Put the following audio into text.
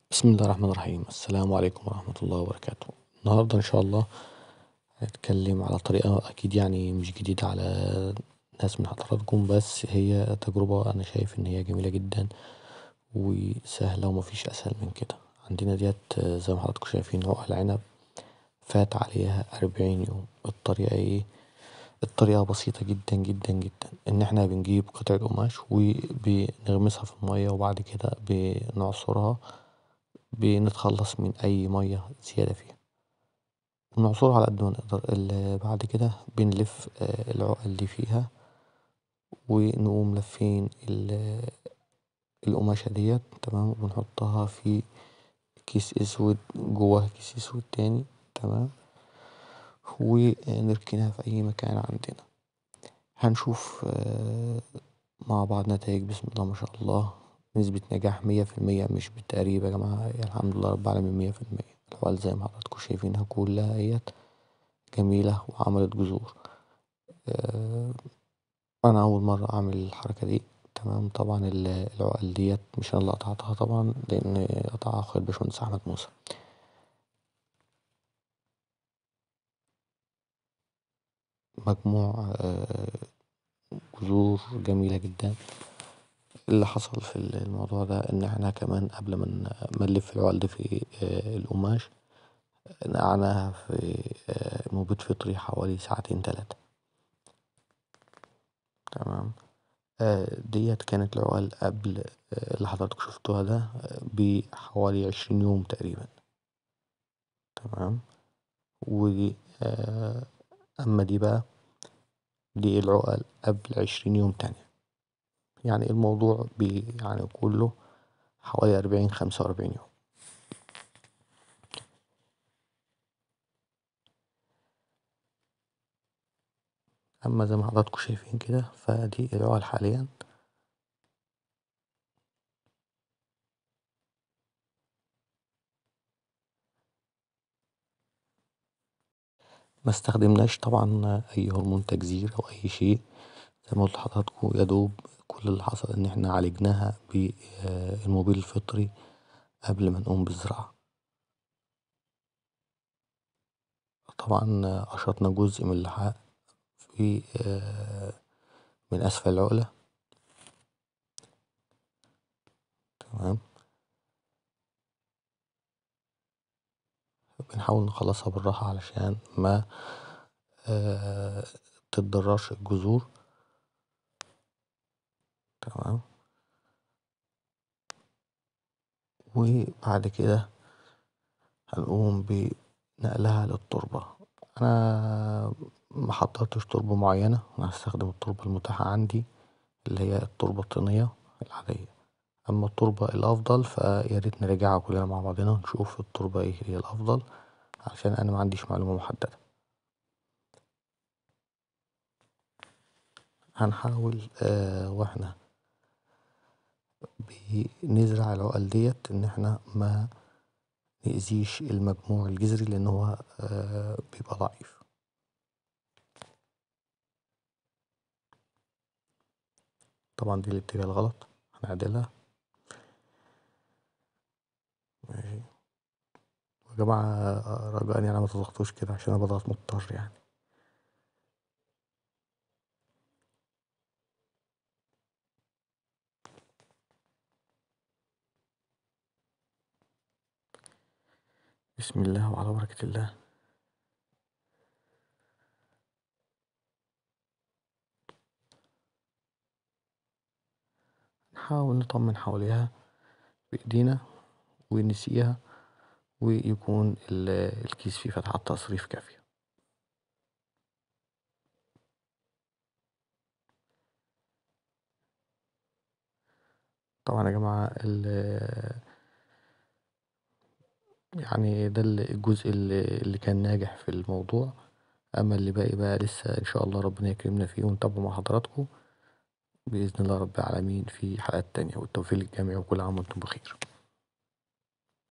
بسم الله الرحمن الرحيم السلام عليكم ورحمة الله وبركاته النهاردة إن شاء الله هنتكلم على طريقة أكيد يعني مش جديدة على ناس من حضراتكم بس هي تجربة أنا شايف إن هي جميلة جدا وسهلة ومفيش أسهل من كده عندنا ديت زي ما حضراتكم شايفين عقل عنب فات عليها أربعين يوم الطريقة ايه الطريقة بسيطة جدا جدا جدا إن احنا بنجيب قطعة قماش وبنغمسها في المية وبعد كده بنعصرها بنتخلص من أي مية زيادة فيها ونعصرها على قد ما نقدر بعد كده بنلف العقل دي فيها ونقوم لافين القماشة ديت تمام وبنحطها في كيس أسود جواها كيس أسود تاني تمام ونركنها في أي مكان عندنا هنشوف مع بعض نتايج بسم الله ما شاء الله نسبة نجاح مية في المية مش بالتقريب يا جماعة الحمد لله رب العالمين مية في المية العقل زي ما حضراتكم شايفينها كلها اهيت جميلة وعملت جذور أنا أول مرة أعمل الحركة دي تمام طبعا العقل ديت مش أنا اللي قطعتها طبعا لأن قطعها أخويا الباشمهندس أحمد موسى مجموع جذور جميلة جدا اللي حصل في الموضوع ده إن احنا كمان قبل ما نلف العقل دي في القماش نقعناها في مبيد فطري حوالي ساعتين تلاتة تمام ديت كانت العقل قبل اللي حضراتكم شفتوها ده بحوالي عشرين يوم تقريبا تمام ودي أما دي بقى دي العقل قبل عشرين يوم تانية يعني الموضوع بي يعني كله حوالي أربعين خمسة وأربعين يوم أما زي ما حضراتكم شايفين كده فدي العقل حاليا مستخدمناش طبعا أي هرمون تجذير أو أي شيء زي ما قولت لحضراتكم يادوب كل اللي حصل إن احنا عالجناها بالمبيد الفطري قبل ما نقوم بالزراعة طبعا قشطنا جزء من اللحاف في من أسفل العقلة تمام بنحاول نخلصها بالراحة علشان متتضررش الجذور تمام وبعد كده هنقوم بنقلها للتربة أنا محضرتش تربة معينة أنا هستخدم التربة المتاحة عندي اللي هي التربة الطينية العادية أما التربة الأفضل فياريت نراجعها كلنا مع بعضنا ونشوف التربة ايه هي الأفضل عشان أنا معنديش معلومة محددة هنحاول واحنا بنزرع العقل ديت إن احنا منأذيش المجموع الجذري لأن هو بيبقى ضعيف طبعا دي الاتجاه الغلط هنعدلها ماشي يا جماعة رجاء يعني متضغطوش كده عشان أنا بضغط مضطر يعني بسم الله وعلى بركة الله نحاول نطمن حواليها بإيدينا ونسقيها ويكون الكيس فيه فتحات تصريف كافية طبعا يا جماعة يعني ده الجزء اللي كان ناجح في الموضوع أما اللي باقي بقى لسه إن شاء الله ربنا يكرمنا فيه ونتابعه مع حضراتكم بإذن الله رب العالمين في حلقات تانية والتوفيق للجميع وكل عام وانتم بخير